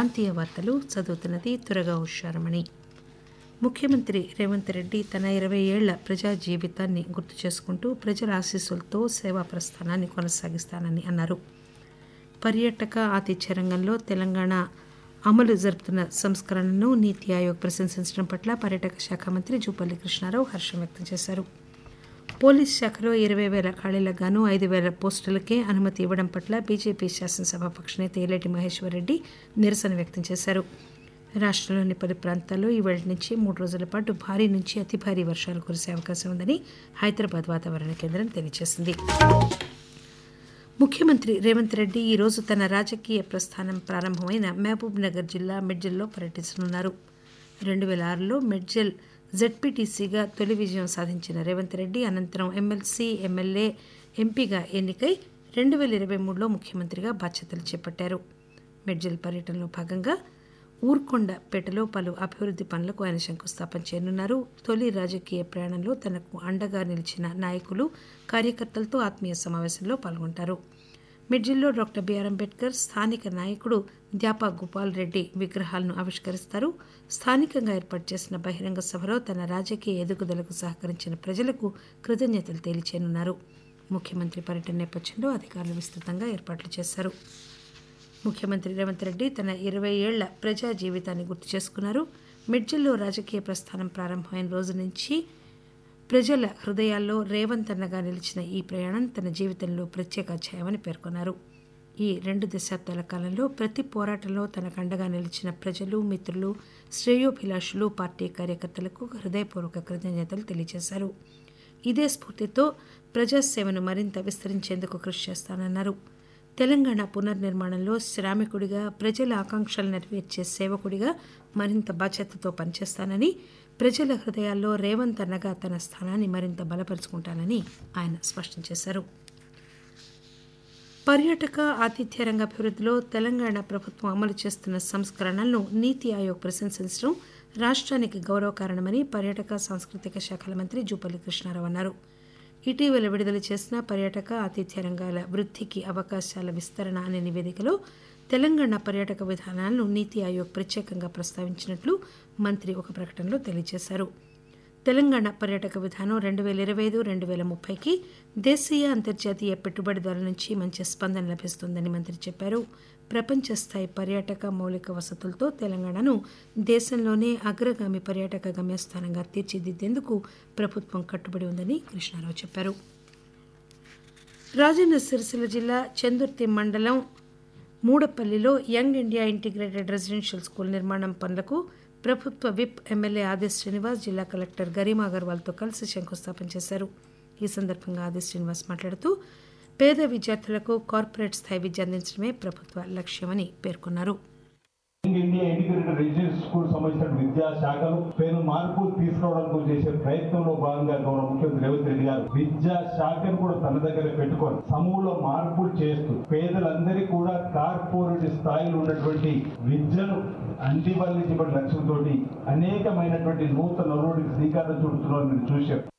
ప్రాంతీయ వార్తలు చదువుతున్నది త్వరగా హుషారమణి ముఖ్యమంత్రి రేవంత్ రెడ్డి తన ఇరవై ఏళ్ల ప్రజా జీవితాన్ని గుర్తు చేసుకుంటూ ప్రజల ఆశీస్సులతో సేవా ప్రస్థానాన్ని కొనసాగిస్తానని అన్నారు పర్యాటక ఆతిథ్య రంగంలో తెలంగాణ అమలు జరుపుతున్న సంస్కరణను నీతి ఆయోగ్ ప్రశంసించడం పట్ల పర్యాటక శాఖ మంత్రి జూపల్లి కృష్ణారావు హర్షం వ్యక్తం చేశారు పోలీస్ శాఖలో ఇరవై వేల ఖాళీలకు గాను ఐదు వేల పోస్టులకే అనుమతి ఇవ్వడం పట్ల బీజేపీ శాసనసభాపక్ష నేత ఏలేటి మహేశ్వరరెడ్డి నిరసన వ్యక్తం చేశారు రాష్టంలోని పలు ప్రాంతాల్లో ఈ వేళ నుంచి మూడు రోజుల పాటు భారీ నుంచి అతి భారీ వర్షాలు కురిసే అవకాశం ఉందని హైదరాబాద్ వాతావరణ కేంద్రం తెలియజేసింది ముఖ్యమంత్రి రేవంత్ రెడ్డి ఈ రోజు తన రాజకీయ ప్రస్థానం ప్రారంభమైన మహబూబ్ నగర్ జిల్లా మెడ్జల్లో పర్యటించనున్నారు రెండు వేల ఆరులో మెడ్జల్ జెడ్పీటీసీగా తొలి విజయం సాధించిన రేవంత్ రెడ్డి అనంతరం ఎమ్మెల్సీ ఎమ్మెల్యే ఎంపీగా ఎన్నికై రెండు వేల ఇరవై మూడులో ముఖ్యమంత్రిగా బాధ్యతలు చేపట్టారు మెడ్జల్ పర్యటనలో భాగంగా ఊర్కొండపేటలో పలు అభివృద్ది పనులకు ఆయన శంకుస్థాపన చేయనున్నారు తొలి రాజకీయ ప్రయాణంలో తనకు అండగా నిలిచిన నాయకులు కార్యకర్తలతో ఆత్మీయ సమావేశంలో పాల్గొంటారు మిడ్జిల్లో డాక్టర్ బిఆర్ అంబేద్కర్ స్థానిక నాయకుడు ద్యాపా గోపాల్ రెడ్డి విగ్రహాలను ఆవిష్కరిస్తారు స్థానికంగా ఏర్పాటు చేసిన బహిరంగ సభలో తన రాజకీయ ఎదుగుదలకు సహకరించిన ప్రజలకు కృతజ్ఞతలు తెలియచేయనున్నారు ముఖ్యమంత్రి పర్యటన నేపథ్యంలో అధికారులు విస్తృతంగా ఏర్పాట్లు చేశారు ముఖ్యమంత్రి రేవంత్ రెడ్డి తన ఇరవై ఏళ్ల ప్రజా జీవితాన్ని గుర్తు చేసుకున్నారు మిడ్జిల్లో రాజకీయ ప్రస్థానం ప్రారంభమైన రోజు నుంచి ప్రజల హృదయాల్లో రేవంత్ అన్నగా నిలిచిన ఈ ప్రయాణం తన జీవితంలో ప్రత్యేక అధ్యాయమని పేర్కొన్నారు ఈ రెండు దశాబ్దాల కాలంలో ప్రతి పోరాటంలో తనకు అండగా నిలిచిన ప్రజలు మిత్రులు శ్రేయోభిలాషులు పార్టీ కార్యకర్తలకు హృదయపూర్వక కృతజ్ఞతలు తెలియజేశారు ఇదే స్ఫూర్తితో ప్రజాసేవను మరింత విస్తరించేందుకు కృషి చేస్తానన్నారు తెలంగాణ పునర్నిర్మాణంలో శ్రామికుడిగా ప్రజల ఆకాంక్షలు నెరవేర్చే సేవకుడిగా మరింత బాధ్యతతో పనిచేస్తానని ప్రజల హృదయాల్లో రేవంత్ అన్నగా తన స్థానాన్ని మరింత బలపరుచుకుంటానని ఆయన స్పష్టం చేశారు పర్యాటక ఆతిథ్య రంగ అభివృద్ధిలో తెలంగాణ ప్రభుత్వం అమలు చేస్తున్న సంస్కరణలను నీతి ఆయోగ్ ప్రశంసించడం రాష్ట్రానికి గౌరవకారణమని పర్యాటక సాంస్కృతిక శాఖల మంత్రి జూపల్లి కృష్ణారావు అన్నారు ఇటీవల విడుదల చేసిన పర్యాటక ఆతిథ్య రంగాల వృద్ధికి అవకాశాల విస్తరణ అనే నివేదికలో తెలంగాణ పర్యాటక విధానాలను నీతి ఆయోగ్ ప్రత్యేకంగా ప్రస్తావించినట్లు మంత్రి ఒక ప్రకటనలో తెలియజేశారు తెలంగాణ పర్యాటక విధానం రెండు వేల ఇరవై ఐదు రెండు వేల ముప్పైకి దేశీయ అంతర్జాతీయ పెట్టుబడిదారుల నుంచి మంచి స్పందన లభిస్తుందని మంత్రి చెప్పారు ప్రపంచ స్థాయి పర్యాటక మౌలిక వసతులతో తెలంగాణను దేశంలోనే అగ్రగామి పర్యాటక గమ్యస్థానంగా తీర్చిదిద్దేందుకు ప్రభుత్వం కట్టుబడి ఉందని కృష్ణారావు చెప్పారు రాజన్న సిరిసిల్ల జిల్లా చందుర్తి మండలం మూడపల్లిలో young India integrated residential school నిర్మాణం పనులకు ప్రభుత్వ విప్ ఎమ్మెల్యే ఆదేశ్ శ్రీనివాస్ జిల్లా కలెక్టర్ గరిమా అగర్వాల్తో కలిసి శంకుస్థాపన చేశారు ఈ సందర్భంగా ఆదేశ్ శ్రీనివాస్ మాట్లాడుతూ పేద విద్యార్థులకు కార్పొరేట్ స్థాయి విద్య అందించడమే ప్రభుత్వ లక్ష్యమని పేర్కొన్నారు ఇండియా ఇంటిగ్రేటెడ్ రెసిడెన్స్ స్కూల్ సంబంధించిన విద్యా శాఖలు పేరు మార్పులు తీసుకురావడానికి చేసే ప్రయత్నంలో భాగంగా గౌరవ ముఖ్యమంత్రి రేవంత్ రెడ్డి గారు విద్యా శాఖను కూడా తన దగ్గర పెట్టుకొని సమూల మార్పులు చేస్తూ పేదలందరికీ కూడా కార్పొరేట్ స్థాయిలో ఉన్నటువంటి విద్యను అందివల్లించబడిన లక్ష్యంతో అనేకమైనటువంటి నూతన నరుడికి శ్రీకారం చుడుతున్నారని మీరు చూశారు